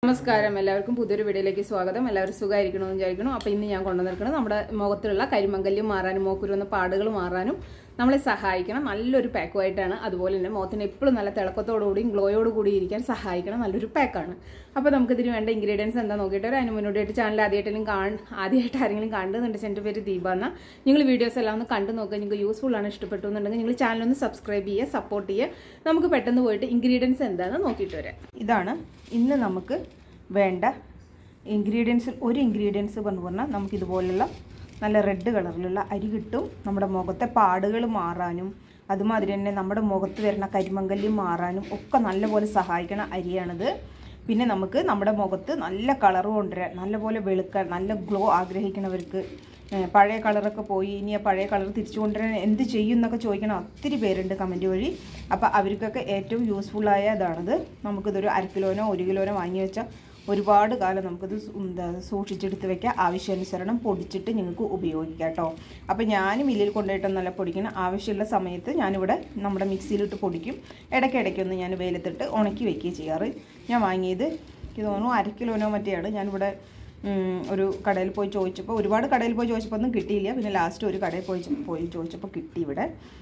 നമസ്കാരം എല്ലാവർക്കും പുതിയൊരു വീഡിയോയിലേക്ക് സ്വാഗതം എല്ലാവരും സുഖമായിരിക്കണമെന്ന് വിചാരിക്കണം അപ്പോൾ ഇന്ന് ഞാൻ കൊണ്ടുവന്നിരിക്കുന്നത് നമ്മുടെ മുഖത്തിലുള്ള കരിമങ്കല്യം മാറാനും മോക്കുരുന്ന പാടുകൾ മാറാനും നമ്മളെ സഹായിക്കണം നല്ലൊരു പാക്കുമായിട്ടാണ് അതുപോലെ തന്നെ മുഖത്തിന് എപ്പോഴും നല്ല തിളക്കത്തോടുകൂടിയും ഗ്ലോയോട് കൂടി ഇരിക്കാൻ സഹായിക്കണം നല്ലൊരു പാക്കാണ് അപ്പോൾ നമുക്കിതിന് വേണ്ട ഇൻഗ്രീഡിയൻസ് എന്താ നോക്കിയിട്ട് അതിന് മുന്നോട്ടായിട്ട് ചാനൽ ആദ്യമായിട്ടെങ്കിലും കാണ ആദ്യമായിട്ട് ആരെങ്കിലും കാണുന്നുണ്ട് എൻ്റെ പേര് ദീപ എന്ന നിങ്ങൾ വീഡിയോസ് എല്ലാം ഒന്ന് കണ്ടു നോക്കുക നിങ്ങൾക്ക് യൂസ്ഫുൾ ആണ് ഇഷ്ടപ്പെട്ടു എന്നുണ്ടെങ്കിൽ നിങ്ങൾ ചാനൽ ഒന്ന് സബ്സ്ക്രൈബ് ചെയ്യുക സപ്പോർട്ട് ചെയ്യുക നമുക്ക് പെട്ടെന്ന് പോയിട്ട് ഇൻഗ്രീഡിയൻസ് എന്താണെന്ന് നോക്കിയിട്ട് വരാം ഇതാണ് ഇന്ന് നമുക്ക് വേണ്ട ഇൻഗ്രീഡിയൻസിൽ ഒരു ഇൻഗ്രീഡിയൻസ് എന്ന് പറഞ്ഞാൽ നമുക്ക് ഇതുപോലുള്ള നല്ല റെഡ് കളറിലുള്ള അരി കിട്ടും നമ്മുടെ മുഖത്തെ പാടുകൾ മാറാനും അതുമാതിരി തന്നെ നമ്മുടെ മുഖത്ത് വരുന്ന കരിമങ്കല്യം മാറാനും ഒക്കെ നല്ലപോലെ സഹായിക്കണ അരിയാണിത് പിന്നെ നമുക്ക് നമ്മുടെ മുഖത്ത് നല്ല കളർ കൊണ്ടുവരാൻ നല്ലപോലെ വെളുക്കാൻ നല്ല ഗ്ലോ ആഗ്രഹിക്കുന്നവർക്ക് ഏഹ് പഴയ കളറൊക്കെ പോയി ഇനി ആ പഴയ കളർ തിരിച്ചു കൊണ്ടുവരാൻ എന്ത് ചെയ്യും എന്നൊക്കെ ചോദിക്കണം ഒത്തിരി പേരുണ്ട് കമൻറ്റ് വഴി അപ്പോൾ അവർക്കൊക്കെ ഏറ്റവും യൂസ്ഫുള്ളായ ഇതാണിത് നമുക്കിതൊരു അര കിലോനോ ഒരു കിലോനോ വാങ്ങി വെച്ചാൽ ഒരുപാട് കാലം നമുക്കിത് സു- എന്താ സൂക്ഷിച്ചെടുത്ത് വെക്കാം ആവശ്യാനുസരണം പൊടിച്ചിട്ട് നിങ്ങൾക്ക് ഉപയോഗിക്കാം കേട്ടോ അപ്പോൾ ഞാൻ മില്ലിൽ കൊണ്ടുപോയിട്ടൊന്നല്ല പൊടിക്കണം ആവശ്യമുള്ള സമയത്ത് ഞാനിവിടെ നമ്മുടെ മിക്സിയിലിട്ട് പൊടിക്കും ഇടയ്ക്കിടയ്ക്കൊന്ന് ഞാൻ വെയിലത്തിട്ട് ഉണക്കി വെക്കുകയും ചെയ്യാറ് ഞാൻ വാങ്ങിയത് എനിക്ക് തോന്നുന്നു അര കിലോനോ മറ്റെയാണ് ഞാനിവിടെ ഉം, ഒരു കടയിൽ പോയി ചോദിച്ചപ്പോൾ ഒരുപാട് കടയിൽ പോയി ചോദിച്ചപ്പോൾ ഒന്നും കിട്ടിയില്ല പിന്നെ ലാസ്റ്റ് ഒരു കടയിൽ പോയി ചോ- പോയി ചോദിച്ചപ്പോൾ കിട്ടി ഇവിടെ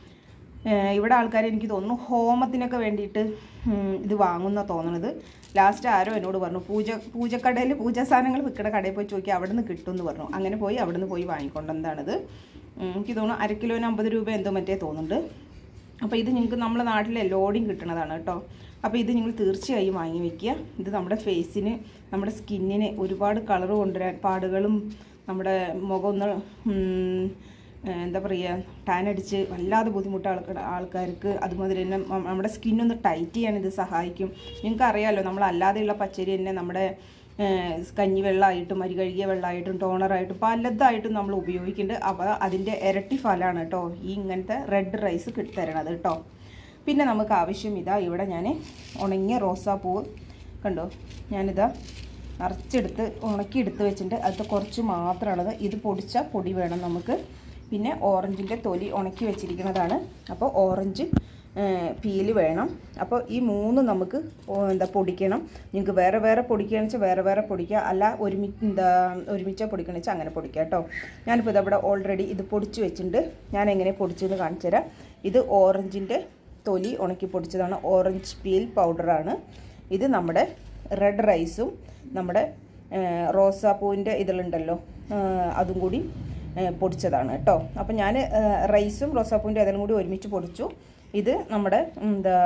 ഏഹ് ഇവിടെ ആൾക്കാർ എനിക്ക് തോന്നുന്നു ഹോമത്തിനൊക്കെ വേണ്ടിയിട്ട് ഉം, ഇത് വാങ്ങുന്ന തോന്നണത് ലാസ്റ്റ് ആരോ എന്നോട് പറഞ്ഞു പൂജ പൂജക്കടയിൽ പൂജാ സാധനങ്ങൾ വിൽക്കുന്ന കടയിൽ പോയി ചോദിക്കുക അവിടെ നിന്ന് കിട്ടും എന്ന് പറഞ്ഞു അങ്ങനെ പോയി അവിടെ നിന്ന് പോയി വാങ്ങിക്കൊണ്ടെന്താണിത് ഉം, എനിക്ക് തോന്നുന്നു അര കിലോന് അമ്പത് രൂപ എന്തോ മറ്റേ തോന്നുന്നുണ്ട് അപ്പോൾ ഇത് നിങ്ങൾക്ക് നമ്മുടെ നാട്ടിലെ ലോഡിങ് കിട്ടുന്നതാണ് കേട്ടോ അപ്പോൾ ഇത് നിങ്ങൾ തീർച്ചയായും വാങ്ങി വെക്കുക ഇത് നമ്മുടെ ഫേസിന് നമ്മുടെ സ്കിന്നിന് ഒരുപാട് കളർ കൊണ്ടുവരാൻ പാടുകളും നമ്മുടെ മുഖം ഒന്ന് ഉം, ഏഹ് എന്താ പറയുക ടാൻ അടിച്ച് വല്ലാതെ ബുദ്ധിമുട്ട് ആൾക്കാർ ആൾക്കാർക്ക് അതുമാതിരി തന്നെ മ- നമ്മുടെ സ്കിന്നൊന്ന് ടൈറ്റ് ചെയ്യാൻ ഇത് സഹായിക്കും നിങ്ങൾക്ക് അറിയാമല്ലോ നമ്മൾ അല്ലാതെയുള്ള പച്ചരി തന്നെ നമ്മുടെ ഏഹ് കഞ്ഞി വെള്ളമായിട്ടും അരി കഴുകിയ വെള്ളമായിട്ടും ടോണറായിട്ടും പലതായിട്ടും നമ്മൾ ഉപയോഗിക്കുന്നുണ്ട് അപ്പോൾ അതിൻ്റെ ഇരട്ടി ഫലമാണ് കേട്ടോ ഈ ഇങ്ങനത്തെ റെഡ് റൈസ് കിട്ടി തരണത് കേട്ടോ പിന്നെ നമുക്ക് ആവശ്യം ഇതാ ഇവിടെ ഞാൻ ഉണങ്ങിയ റോസാപ്പൂവ് കണ്ടോ ഞാനിതാ നിറച്ചെടുത്ത് ഉണക്കിയെടുത്ത് വെച്ചിട്ടുണ്ട് അത് കുറച്ച് മാത്രമാണത് ഇത് പൊടിച്ച പൊടി വേണം നമുക്ക് പിന്നെ ഓറഞ്ചിൻ്റെ തൊലി ഉണക്കി വെച്ചിരിക്കുന്നതാണ് അപ്പോൾ ഓറഞ്ച് പീല് വേണം അപ്പോൾ ഈ മൂന്ന് നമുക്ക് ഓ- എന്താ പൊടിക്കണം നിങ്ങൾക്ക് വേറെ വേറെ പൊടിക്കുകയാണെന്ന് വെച്ചാൽ വേറെ വേറെ പൊടിക്കുക അല്ല ഒരുമി എന്താ ഒരുമിച്ച് പൊടിക്കണമെന്ന് വെച്ചാൽ അങ്ങനെ പൊടിക്കുക കേട്ടോ ഞാനിപ്പോൾ ഇതവിടെ ഓൾറെഡി ഇത് പൊടിച്ച് വെച്ചിട്ടുണ്ട് ഞാൻ എങ്ങനെ പൊടിച്ചതെന്ന് കാണിച്ചു തരാം ഇത് ഓറഞ്ചിൻ്റെ തൊലി ഉണക്കി പൊടിച്ചതാണ് ഓറഞ്ച് പീൽ പൗഡറാണ് ഇത് നമ്മുടെ റെഡ് റൈസും നമ്മുടെ ഏഹ്, റോസാപ്പൂവിൻ്റെ ഇതിലുണ്ടല്ലോ ഏഹ്, അതും കൂടി ഏഹ്, പൊടിച്ചതാണ് കേട്ടോ അപ്പം ഞാൻ ഏഹ്, റൈസും റോസാപ്പൂവിൻ്റെ ഇതെല്ലാം കൂടി ഒരുമിച്ച് പൊടിച്ചു ഇത് നമ്മുടെ എന്താ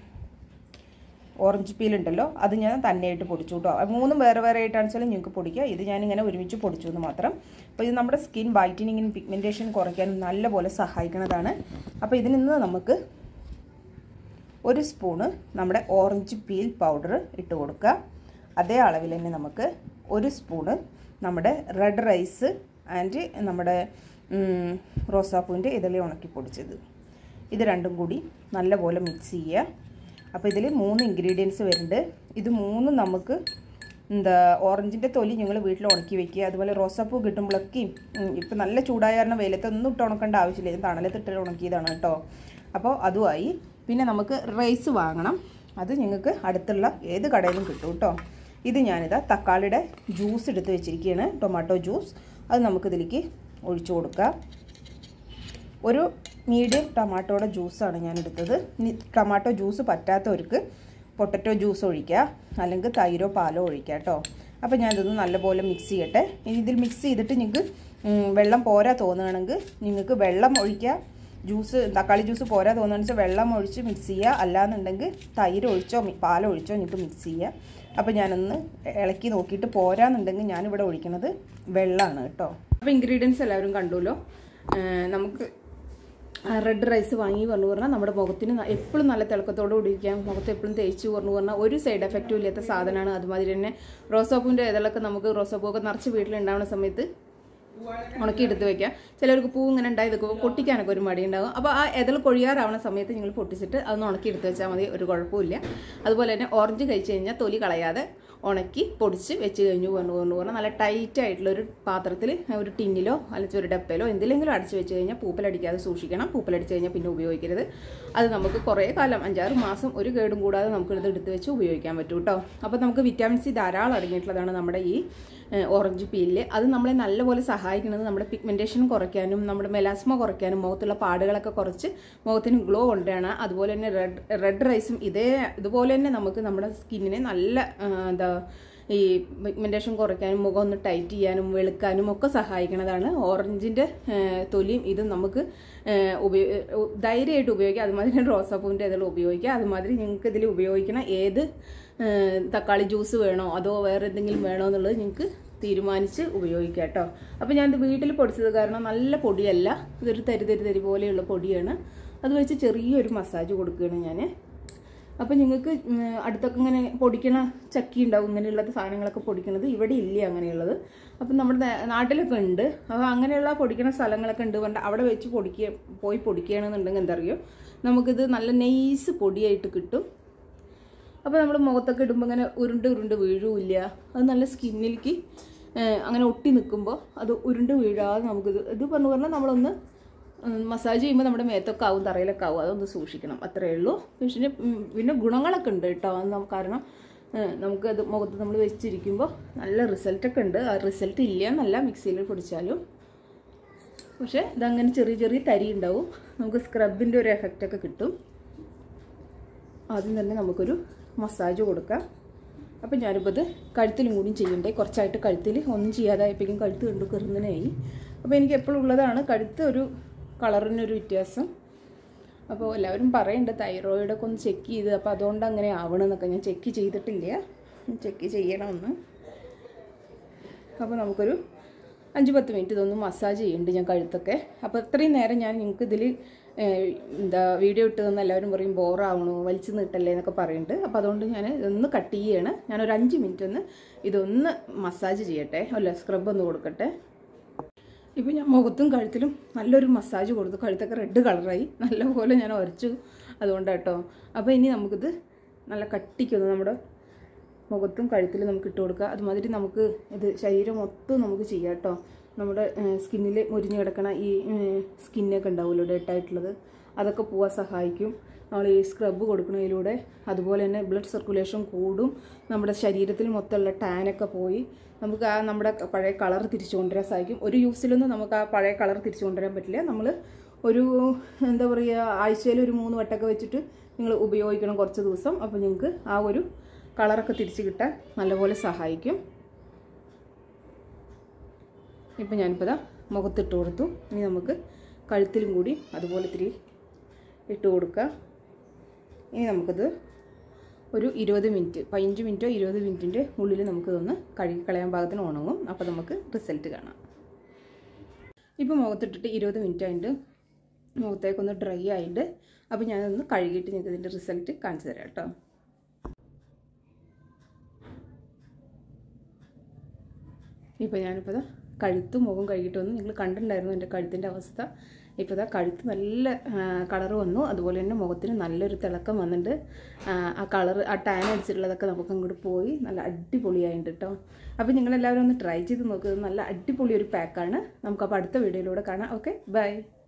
ഓറഞ്ച് പീൽ ഉണ്ടല്ലോ അത് ഞാൻ തന്നെയായിട്ട് പൊടിച്ചു കേട്ടോ അത് മൂന്നും വേറെ വേറെ ആയിട്ടാണ് വെച്ചാൽ നിങ്ങൾക്ക് പൊടിക്കുക ഇത് ഞാനിങ്ങനെ ഒരുമിച്ച് പൊടിച്ചു എന്ന് മാത്രം അപ്പോൾ ഇത് നമ്മുടെ സ്കിൻ വൈറ്റനിങ്ങിനും പിഗ്മെൻറ്റേഷൻ കുറയ്ക്കാനും നല്ലപോലെ സഹായിക്കുന്നതാണ് അപ്പോൾ ഇതിൽ നിന്ന് നമുക്ക് ഒരു സ്പൂണ് നമ്മുടെ ഓറഞ്ച് പീൽ പൗഡർ ഇട്ട് കൊടുക്കുക അതേ അളവിൽ തന്നെ നമുക്ക് ഒരു സ്പൂണ് നമ്മുടെ റെഡ് റൈസ് ആൻഡ് നമ്മുടെ ഉം, റോസാപ്പൂവിൻ്റെ ഇതളി ഉണക്കി പൊടിച്ചത് ഇത് രണ്ടും കൂടി നല്ലപോലെ മിക്സ് ചെയ്യുക അപ്പോൾ ഇതിൽ മൂന്ന് ഇൻഗ്രീഡിയൻസ് വരുന്നുണ്ട് ഇത് മൂന്നും നമുക്ക് എന്താ ഓറഞ്ചിൻ്റെ തൊലി ഞങ്ങൾ വീട്ടിൽ ഉണക്കി വെക്കുക അതുപോലെ റോസാപ്പൂ കിട്ടുമ്പോഴൊക്കെയും ഇപ്പം നല്ല ചൂടായ കാരണം വെയിലത്തൊന്നും ഇട്ട് ഉണക്കേണ്ട ആവശ്യമില്ല ഇത് തണലത്തിട്ട് ഉണക്കിയതാണ് കേട്ടോ അപ്പോൾ അതുമായി പിന്നെ നമുക്ക് റൈസ് വാങ്ങണം അത് നിങ്ങൾക്ക് അടുത്തുള്ള ഏത് കടയിലും കിട്ടും കേട്ടോ ഇത് ഞാനിതാ തക്കാളിയുടെ ജ്യൂസ് എടുത്ത് വെച്ചിരിക്കുകയാണ് ടൊമാറ്റോ ജ്യൂസ് അത് നമുക്കിതിലേക്ക് ഒഴിച്ചു കൊടുക്കാം ഒരു മീഡിയം ടൊമാറ്റോയുടെ ജ്യൂസാണ് ഞാൻ എടുത്തത് ഇനി ടൊമാറ്റോ ജ്യൂസ് പറ്റാത്തവർക്ക് പൊട്ടറ്റോ ജ്യൂസ് ഒഴിക്കുക അല്ലെങ്കിൽ തൈരോ പാലോ ഒഴിക്കുക കേട്ടോ അപ്പോൾ ഞാനിതൊന്ന് നല്ലപോലെ മിക്സ് ചെയ്യട്ടെ ഇനി ഇതിൽ മിക്സ് ചെയ്തിട്ട് നിങ്ങൾക്ക് ഉം, വെള്ളം പോരാ തോന്നുകയാണെങ്കിൽ നിങ്ങൾക്ക് വെള്ളം ഒഴിക്കുക ജ്യൂസ് തക്കാളി ജ്യൂസ് പോരാ തോന്നുകയാണെന്ന് വെച്ചാൽ വെള്ളം ഒഴിച്ച് മിക്സ് ചെയ്യുക അല്ലാന്നുണ്ടെങ്കിൽ തൈര് ഒഴിച്ചോ മി- പാലോ ഒഴിച്ചോ നിങ്ങൾക്ക് മിക്സ് ചെയ്യുക അപ്പോൾ ഞാനൊന്ന് ഇളക്കി നോക്കിയിട്ട് പോരാന്നുണ്ടെങ്കിൽ ഞാനിവിടെ ഒഴിക്കുന്നത് വെള്ളമാണ് കേട്ടോ അപ്പോൾ ഇൻഗ്രീഡിയൻസ് എല്ലാവരും കണ്ടുല്ലോ ഏഹ് നമുക്ക് റെഡ് റൈസ് വാങ്ങി പറഞ്ഞു പറഞ്ഞാൽ നമ്മുടെ മുഖത്തിന് എപ്പോഴും നല്ല തിളക്കത്തോടു കൂടി ഇരിക്കാം മുഖത്ത് എപ്പോഴും തേച്ച് പറഞ്ഞു പറഞ്ഞാൽ ഒരു സൈഡ് എഫക്റ്റും ഇല്ലാത്ത സാധനമാണ് അതുമാതിരി തന്നെ റോസാപ്പൂവിൻ്റെ ഇതളൊക്കെ നമുക്ക് റോസാപ്പൂവൊക്കെ നിറച്ച് വീട്ടിലുണ്ടാവുന്ന സമയത്ത് ഉണക്കി എടുത്ത് വെക്കാം ചിലർക്ക് പൂ ഇങ്ങനെ ഉണ്ടായി നിൽക്കുമ്പോൾ പൊട്ടിക്കാനൊക്കെ ഒരു മടി ഉണ്ടാകും അപ്പോൾ ആ എതൾ കൊഴിയാറാവുന്ന സമയത്ത് നിങ്ങൾ പൊട്ടിച്ചിട്ട് അതൊന്ന് ഉണക്കി എടുത്ത് വെച്ചാൽ മതി ഒരു കുഴപ്പമില്ല അതുപോലെ തന്നെ ഓറഞ്ച് കഴിച്ച് കഴിഞ്ഞാൽ തൊലി കളയാതെ ഉണക്കി പൊടിച്ച് വെച്ച് കഴിഞ്ഞു പറഞ്ഞു പറഞ്ഞു പറഞ്ഞാൽ നല്ല ടൈറ്റ് ആയിട്ടുള്ള ഒരു പാത്രത്തിൽ ഒരു ടിന്നിലോ അല്ലെങ്കിൽ ഒരു ഡപ്പയിലോ എന്തിലെങ്കിലും അടച്ച് വെച്ച് കഴിഞ്ഞാൽ പൂപ്പലടിക്കാതെ സൂക്ഷിക്കണം പൂപ്പലടിച്ച് കഴിഞ്ഞാൽ പിന്നെ ഉപയോഗിക്കരുത് അത് നമുക്ക് കുറേ കാലം അഞ്ചാറ് മാസം ഒരു കേടും കൂടാതെ നമുക്ക് ഇത് എടുത്ത് വെച്ച് ഉപയോഗിക്കാൻ പറ്റും കേട്ടോ അപ്പോൾ നമുക്ക് വിറ്റാമിൻ സി ധാരാളം അടങ്ങിയിട്ടുള്ളതാണ് നമ്മുടെ ഈ ഏഹ്, ഓറഞ്ച് പീലിൽ അത് നമ്മളെ നല്ലപോലെ സഹായിക്കുന്നത് നമ്മുടെ പിഗ്മെൻറ്റേഷൻ കുറയ്ക്കാനും നമ്മുടെ മെലാസ്മ കുറയ്ക്കാനും മുഖത്തുള്ള പാടുകളൊക്കെ കുറച്ച് മുഖത്തിന് ഗ്ലോ കൊണ്ടുവരാണ് അതുപോലെ തന്നെ റെഡ് റെഡ് റൈസും ഇതേ ഇതുപോലെ തന്നെ നമുക്ക് നമ്മുടെ സ്കിന്നിനെ നല്ല ആ, എന്താ ഈ പിഗ്മെൻറ്റേഷൻ കുറയ്ക്കാനും മുഖം ഒന്ന് ടൈറ്റ് ചെയ്യാനും വെളുക്കാനും ഒക്കെ സഹായിക്കുന്നതാണ് ഓറഞ്ചിൻ്റെ തൊലിയും ഇതും നമുക്ക് ഉപയോഗ ധൈര്യമായിട്ട് ഉപയോഗിക്കാം അതുമാതിരി റോസാപ്പൂവിൻ്റെ ഇതിൽ ഉപയോഗിക്കാം അതുമാതിരി നിങ്ങൾക്ക് ഇതിൽ ഉപയോഗിക്കണ ഏത് ഏ, തക്കാളി ജ്യൂസ് വേണോ അതോ വേറെ എന്തെങ്കിലും വേണോ എന്നുള്ളത് നിങ്ങൾക്ക് തീരുമാനിച്ച് ഉപയോഗിക്കാം കേട്ടോ അപ്പോൾ ഞാനിത് വീട്ടിൽ പൊടിച്ചത് കാരണം നല്ല പൊടിയല്ല ഇതൊരു തരി തരി തരി പോലെയുള്ള പൊടിയാണ് അത് വെച്ച് ചെറിയൊരു മസാജ് കൊടുക്കുകയാണ് ഞാൻ അപ്പോൾ നിങ്ങൾക്ക് ഉം, അടുത്തൊക്കെ ഇങ്ങനെ പൊടിക്കണ ചക്കി ഉണ്ടാവും ഇങ്ങനെയുള്ള സാധനങ്ങളൊക്കെ പൊടിക്കണത് ഇവിടെ ഇല്ല അങ്ങനെയുള്ളത് അപ്പം നമ്മുടെ നാ- നാട്ടിലൊക്കെ ഉണ്ട് അപ്പോൾ അങ്ങനെയുള്ള പൊടിക്കണ സ്ഥലങ്ങളൊക്കെ ഉണ്ട് പണ്ട് അവിടെ വെച്ച് പൊടിക്കുക പോയി പൊടിക്കുകയാണെന്നുണ്ടെങ്കിൽ എന്താ അറിയോ നമുക്കിത് നല്ല നെയ്സ് പൊടിയായിട്ട് കിട്ടും അപ്പോൾ നമ്മൾ മുഖത്തൊക്കെ ഇടുമ്പോൾ ഇങ്ങനെ ഉരുണ്ട് ഉരുണ്ട് വീഴുമില്ല അത് നല്ല സ്കിന്നിലേക്ക് അങ്ങനെ ഒട്ടി നിൽക്കുമ്പോൾ അത് ഉരുണ്ട് വീഴാതെ നമുക്കിത് ഇത് പറഞ്ഞു പറഞ്ഞാൽ നമ്മളൊന്ന് മസാജ് ചെയ്യുമ്പോൾ നമ്മുടെ മേത്തൊക്കെ ആവും തറയിലൊക്കെ ആവും അതൊന്ന് സൂക്ഷിക്കണം അത്രയേ ഉള്ളൂ പക്ഷേ ഉം, പിന്നെ ഗുണങ്ങളൊക്കെ ഉണ്ട് കേട്ടോ അത് നമുക്ക് കാരണം ഏഹ്, നമുക്കത് മുഖത്ത് നമ്മൾ വെച്ചിരിക്കുമ്പോൾ നല്ല റിസൾട്ടൊക്കെ ഉണ്ട് ആ റിസൾട്ട് ഇല്ല എന്നല്ല മിക്സിയിൽ പൊടിച്ചാലും പക്ഷേ ഇതങ്ങനെ ചെറിയ ചെറിയ തരി ഉണ്ടാവും നമുക്ക് സ്ക്രബിൻ്റെ ഒരു എഫക്റ്റൊക്കെ കിട്ടും ആദ്യം തന്നെ നമുക്കൊരു മസാജ് കൊടുക്കാം അപ്പം ഞാനിപ്പോൾ ഇത് കഴുത്തിലും കൂടി ചെയ്യണ്ടേ കുറച്ചായിട്ട് കഴുത്തിൽ ഒന്നും ചെയ്യാതായപ്പോഴേക്കും കഴുത്ത് കണ്ടു കയറുന്നതിനായി അപ്പോൾ എനിക്ക് എപ്പോഴും ഉള്ളതാണ് കഴുത്ത് ഒരു കളറിനൊരു വ്യത്യാസം അപ്പോൾ എല്ലാവരും പറയുന്നുണ്ട് തൈറോയിഡൊക്കെ ഒന്ന് ചെക്ക് ചെയ്ത് അപ്പോൾ അതുകൊണ്ട് അങ്ങനെ ആവണമെന്നൊക്കെ ഞാൻ ചെക്ക് ചെയ്തിട്ടില്ല ചെക്ക് ചെയ്യണമെന്ന് അപ്പോൾ നമുക്കൊരു അഞ്ച് പത്ത് മിനിറ്റ് ഇതൊന്ന് മസാജ് ചെയ്യുന്നുണ്ട് ഞാൻ കഴുത്തൊക്കെ അപ്പോൾ ഇത്രയും നേരം ഞാൻ നിങ്ങൾക്ക് ഇതിൽ എന്താ വീഡിയോ ഇട്ട് തന്ന എല്ലാവരും പറയും ബോറാവണു വലിച്ചു നീട്ടല്ലേ എന്നൊക്കെ പറയുന്നുണ്ട് അപ്പോൾ അതുകൊണ്ട് ഞാൻ ഇതൊന്ന് കട്ട് ചെയ്യാണ് ഞാനൊരു അഞ്ച് മിനിറ്റ് ഒന്ന് ഇതൊന്ന് മസാജ് ചെയ്യട്ടെ അല്ല സ്ക്രബ് ഒന്ന് കൊടുക്കട്ടെ ഇപ്പോൾ ഞാൻ മുഖത്തും കഴുത്തിലും നല്ലൊരു മസാജ് കൊടുത്തു കഴുത്തൊക്കെ റെഡ് കളറായി നല്ലപോലെ ഞാൻ ഉരച്ചു അതുകൊണ്ട് കേട്ടോ അപ്പോൾ ഇനി നമുക്കിത് നല്ല കട്ടിക്കൊന്ന് നമ്മുടെ മുഖത്തും കഴുത്തിലും നമുക്ക് ഇട്ട് കൊടുക്കുക അതുമാതിരി നമുക്ക് ഇത് ശരീരം മൊത്തം നമുക്ക് ചെയ്യാം കേട്ടോ നമ്മുടെ സ്കിന്നിൽ മുരിഞ്ഞ് കിടക്കണ ഈ സ്കിന്നൊക്കെ ഉണ്ടാവുമല്ലോ ഡെഡായിട്ടുള്ളത് അതൊക്കെ പോവാൻ സഹായിക്കും നമ്മൾ ഈ സ്ക്രബ് കൊടുക്കുന്നതിലൂടെ അതുപോലെ തന്നെ ബ്ലഡ് സർക്കുലേഷൻ കൂടും നമ്മുടെ ശരീരത്തിൽ മൊത്തമുള്ള ടാനൊക്കെ പോയി നമുക്ക് ആ നമ്മുടെ പഴയ കളർ തിരിച്ചു കൊണ്ടുവരാൻ സാധിക്കും ഒരു യൂസിലൊന്നും നമുക്ക് ആ പഴയ കളർ തിരിച്ചു കൊണ്ടുവരാൻ പറ്റില്ല നമ്മൾ ഒരു എന്താ പറയുക ആഴ്ചയിൽ ഒരു മൂന്ന് വട്ടമൊക്കെ വെച്ചിട്ട് നിങ്ങൾ ഉപയോഗിക്കണം കുറച്ച് ദിവസം അപ്പോൾ നിങ്ങൾക്ക് ആ ഒരു കളറൊക്കെ തിരിച്ച് കിട്ടാൻ നല്ലപോലെ സഹായിക്കും ഇപ്പം ഞാനിപ്പോൾ ഇതാ മുഖത്തിട്ട് കൊടുത്തു ഇനി നമുക്ക് കഴുത്തിലും കൂടി അതുപോലെ ഇത്തിരി ഇട്ട് കൊടുക്കുക ഇനി നമുക്കിത് ഒരു ഇരുപത് മിനിറ്റ് പതിനഞ്ച് മിനിറ്റോ ഇരുപത് മിനിറ്റിൻ്റെ ഉള്ളിൽ നമുക്കിതൊന്ന് കഴുകി കളയാൻ പാകത്തിന് ഉണങ്ങും അപ്പോൾ നമുക്ക് റിസൾട്ട് കാണാം ഇപ്പോൾ മുഖത്തിട്ടിട്ട് ഇരുപത് മിനിറ്റ് ആയിട്ട് മുഖത്തേക്കൊന്ന് ഡ്രൈ ആയിട്ട് അപ്പോൾ ഞാനൊന്ന് കഴുകിയിട്ട് നിങ്ങൾക്ക് ഇതിൻ്റെ റിസൾട്ട് കാണിച്ചു തരാം കേട്ടോ ഇപ്പോൾ ഞാനിപ്പോൾ ഇതാ കഴുത്തും മുഖം കഴുകിയിട്ട് വന്നു നിങ്ങൾ കണ്ടിട്ടുണ്ടായിരുന്നു എൻ്റെ കഴുത്തിൻ്റെ അവസ്ഥ ഇപ്പോൾ ഇതാ കഴുത്ത് നല്ല കളർ വന്നു അതുപോലെ തന്നെ മുഖത്തിന് നല്ലൊരു തിളക്കം വന്നിട്ടുണ്ട് ആ, ആ കളർ ആ ടാൻ അടിച്ചിട്ടുള്ളതൊക്കെ നമുക്ക് അങ്ങോട്ട് പോയി നല്ല അടിപൊളിയായിട്ടുണ്ട് കേട്ടോ അപ്പോൾ നിങ്ങളെല്ലാവരും ഒന്ന് ട്രൈ ചെയ്ത് നോക്കുക ഇത് നല്ല അടിപൊളി ഒരു പാക്കാണ് നമുക്കപ്പോൾ അടുത്ത വീഡിയോയിലൂടെ കാണാം ഓക്കെ ബൈ